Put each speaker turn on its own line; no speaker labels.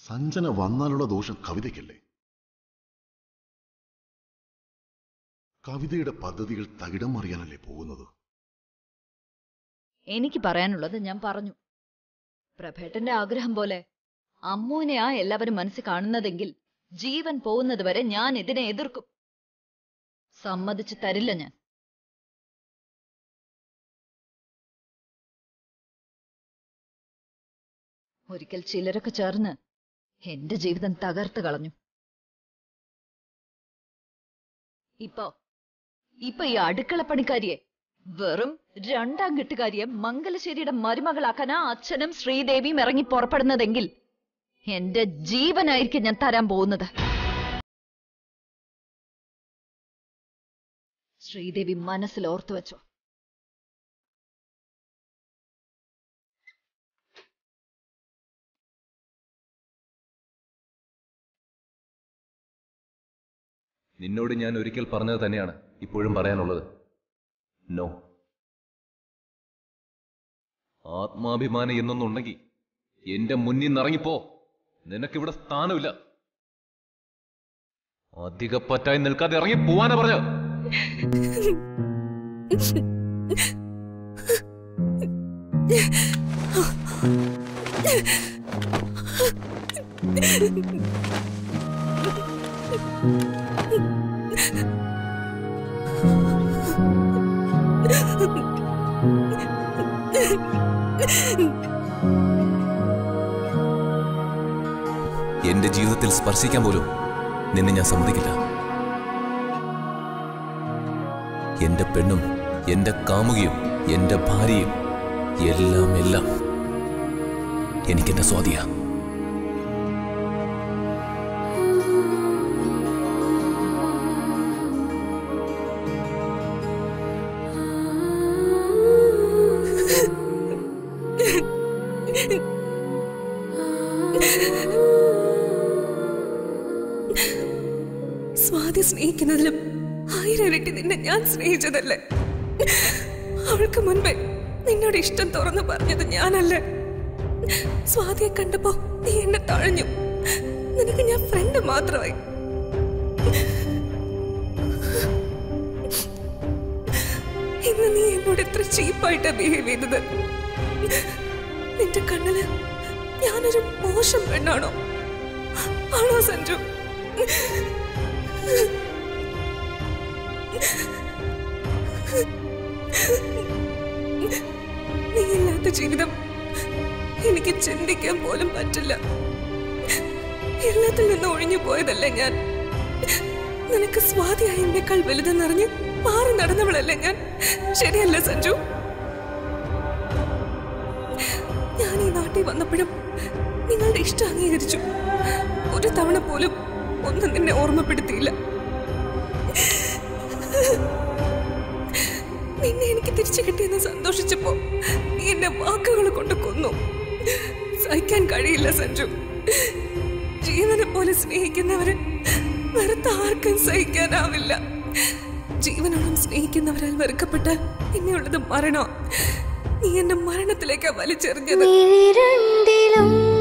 സഞ്ജന വന്നാലുള്ള ദോഷം കവിതയ്ക്കല്ലേ കവിതയുടെ പദ്ധതികൾ തകിടം മറിയാനല്ലേ പോകുന്നത്
എനിക്ക് പറയാനുള്ളത് ഞാൻ പറഞ്ഞു പ്രഭേട്ടന്റെ ആഗ്രഹം പോലെ അമ്മുവിനെയാ എല്ലാവരും മനസ്സിൽ കാണുന്നതെങ്കിൽ ജീവൻ പോകുന്നത് വരെ ഞാൻ ഇതിനെ എതിർക്കും സമ്മതിച്ചു തരില്ല ഞാൻ ഒരിക്കൽ ചിലരൊക്കെ ചേർന്ന് എന്റെ ജീവിതം തകർത്ത് കളഞ്ഞു ഇപ്പൊ ഇപ്പൊ ഈ അടുക്കളപ്പണിക്കാരിയെ വെറും രണ്ടാം കെട്ടുകാരിയെ മംഗലശ്ശേരിയുടെ മരുമകളാക്കാനാ അച്ഛനും ശ്രീദേവിയും ഇറങ്ങി പുറപ്പെടുന്നതെങ്കിൽ എന്റെ ജീവനായിരിക്കും ഞാൻ തരാൻ പോകുന്നത് ശ്രീദേവി മനസ്സിൽ ഓർത്തു വെച്ചോ
നിന്നോട് ഞാൻ ഒരിക്കൽ പറഞ്ഞത് തന്നെയാണ് ഇപ്പോഴും പറയാനുള്ളത് നോ ആത്മാഭിമാനം എന്നൊന്നുണ്ടെങ്കിൽ എന്റെ മുന്നിൽ നിറങ്ങിപ്പോ നിനക്കിവിടെ സ്ഥാനമില്ല അധികപ്പറ്റായി നിൽക്കാതെ ഇറങ്ങി പോവാനാ പറഞ്ഞ എന്റെ ജീവിതത്തിൽ സ്പർശിക്കാൻ പോലും നിന്നെ ഞാൻ സമ്മതിക്കില്ല എന്റെ പെണ്ണും എന്റെ കാമുകിയും എന്റെ ഭാര്യയും എല്ലാം എല്ലാം എനിക്കെന്റെ സ്വാതിയാ
സ്വാതി സ്നേഹിക്കുന്നതിലും ആയിരം ഇരട്ടി നിന്നെ ഞാൻ സ്നേഹിച്ചതല്ലേ അവൾക്ക് മുൻപേ നിന്നോട് ഇഷ്ടം തുറന്നു പറഞ്ഞത് ഞാനല്ലേ സ്വാതിയെ കണ്ടപ്പോ നീ എന്നെ തഴഞ്ഞു നിനക്ക് ഞാൻ ഫ്രണ്ട് മാത്രമായി ഇന്ന് നീ എന്നോട് എത്ര ചീപ്പായിട്ടാ ബിഹേവ് ചെയ്തത് നിന്റെ കണ്ണില് ഞാനൊരു മോശം പെണ്ണാണോ ആണോ സഞ്ജു നീ ഇല്ലാത്ത ജീവിതം എനിക്ക് ചിന്തിക്കാൻ പോലും പറ്റില്ല എല്ലാത്തിൽ നിന്ന് ഒഴിഞ്ഞു പോയതല്ലേ ഞാൻ നിനക്ക് സ്വാതിയായി എന്നെക്കാൾ വലുതെന്നറിഞ്ഞ് മാറി നടന്നവളല്ലേ ഞാൻ ശരിയല്ല സഞ്ജു ഞാൻ ഈ നാട്ടിൽ വന്നപ്പോഴും നിങ്ങളുടെ ഇഷ്ടം അംഗീകരിച്ചു ഒരു തവണ പോലും ഒന്നും നിന്നെ ഓർമ്മപ്പെടുത്തിയില്ല നിന്നെ എനിക്ക് തിരിച്ചു കിട്ടിയെന്ന് സന്തോഷിച്ചപ്പോ നീ എന്നെ വാക്കുകൾ കൊണ്ട് കൊന്നു സഹിക്കാൻ കഴിയില്ല സഞ്ജു ജീവനെ പോലെ സ്നേഹിക്കുന്നവരെ വെറുത്ത ആർക്കും സഹിക്കാനാവില്ല ജീവനോളം സ്നേഹിക്കുന്നവരാൽ വെറുക്കപ്പെട്ടാൽ പിന്നെയുള്ളത് മരണോ നീ എന്നെ മരണത്തിലേക്കാ വലിച്ചെറിഞ്ഞത്
മിഴിരണ്ടിലും